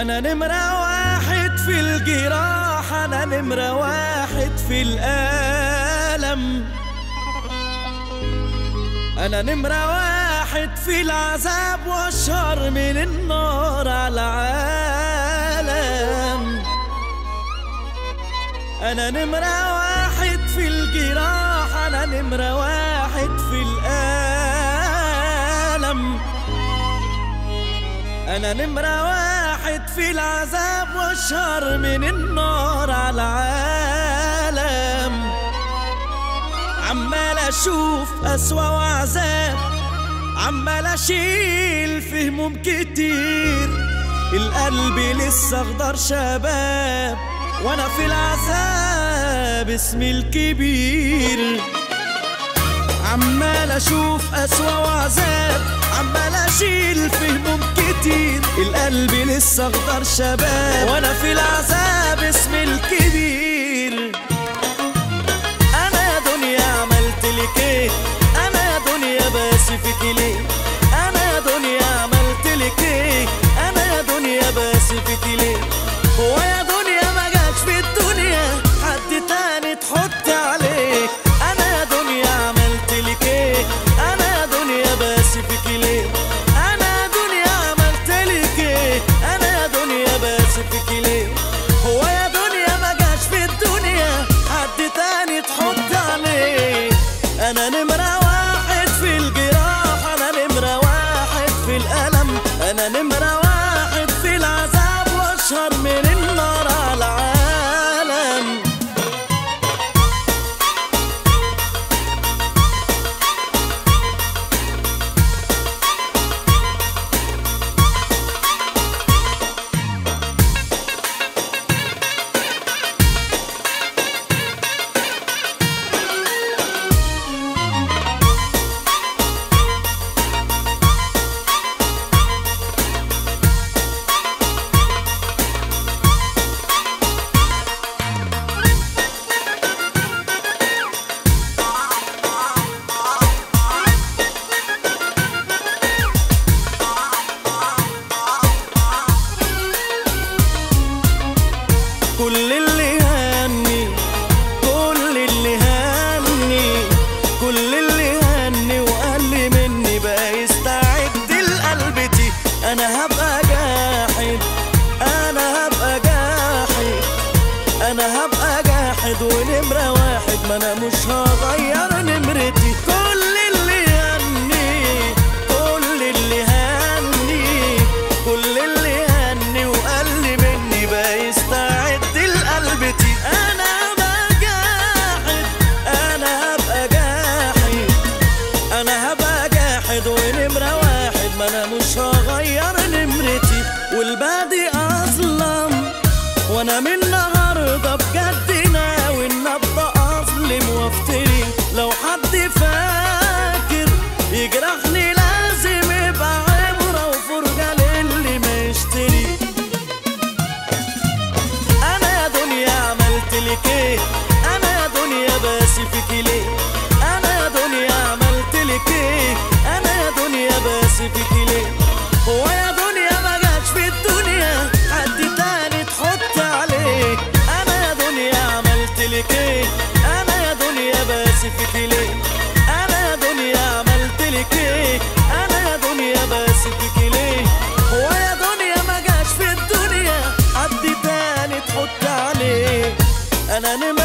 أنا نمرة واحد في الجراح أنا نمرة واحد في الألم أنا نمرة واحد في العذاب والشر من النار على العالم أنا نمرة واحد في الجراح أنا نمرة واحد في الألم أنا نمرة واحد في العذاب والشر من النار على العالم عمال أشوف أسوأ وعذاب عمال أشيل في هموم كتير القلب لسه أخضر شباب وأنا في العذاب اسمي الكبير عمال اشوف اسوا وعذاب عمال اشيل في هموم كتير القلب لسه اخضر شباب وانا في العذاب اسمي الكبير انا يا دنيا عملت لك ايه انا يا دنيا باسي فيك ليه انا يا دنيا عملت لك ايه انا يا دنيا باسي فيك ليه هو يا دنيا ما جاش في الدنيا حد تاني تحط عليه انا يا دنيا عملت لك ايه انا يا دنيا باسي فيك ليه انا يا دنيا عملت لك ايه انا يا دنيا باسي فيك ليه هو يا دنيا ما جاش في الدنيا حد تاني تحط عليه انا نمرة واحد في الجراح انا نمرة واحد في الالم انا نمرة واحد في العذاب واشهر من النار على العالم كل اللي هني كل اللي هني كل اللي هني وقال لي مني بقى يستعد لقلبتي انا هبقى جاحد انا هبقى جاحد انا هبقى جاحد ونمرة واحد ما انا مش هغير نمرتي كل اللي هني كل اللي هني كل اللي هني وقال لي مني بقى يستعد لقلبتي انا هبقى جاحد انا هبقى جاحد انا هبقى جاحد ونمرة واحد ما انا مش هغير نمرتي والبادي اظلم وانا من النهارده بجد ناوي ان ابقى اظلم وافتري لو حد فاكر يجرحني لازم يبقى عبره وفرجه للي ما يشتري انا يا دنيا عملت لك ايه انا يا دنيا باسي فيك ليه انا يا دنيا عملت لك ايه انا يا دنيا باسي فيك ليه هو يا دنيا ما جاش في الدنيا حد تاني تحط عليه انا يا دنيا عملت لك ايه انا يا دنيا باسي فيك ليه انا يا دنيا عملت لك ايه انا يا دنيا باسي فيك ليه هو يا دنيا ما جاش في الدنيا حد تاني تحط عليه انا نمرة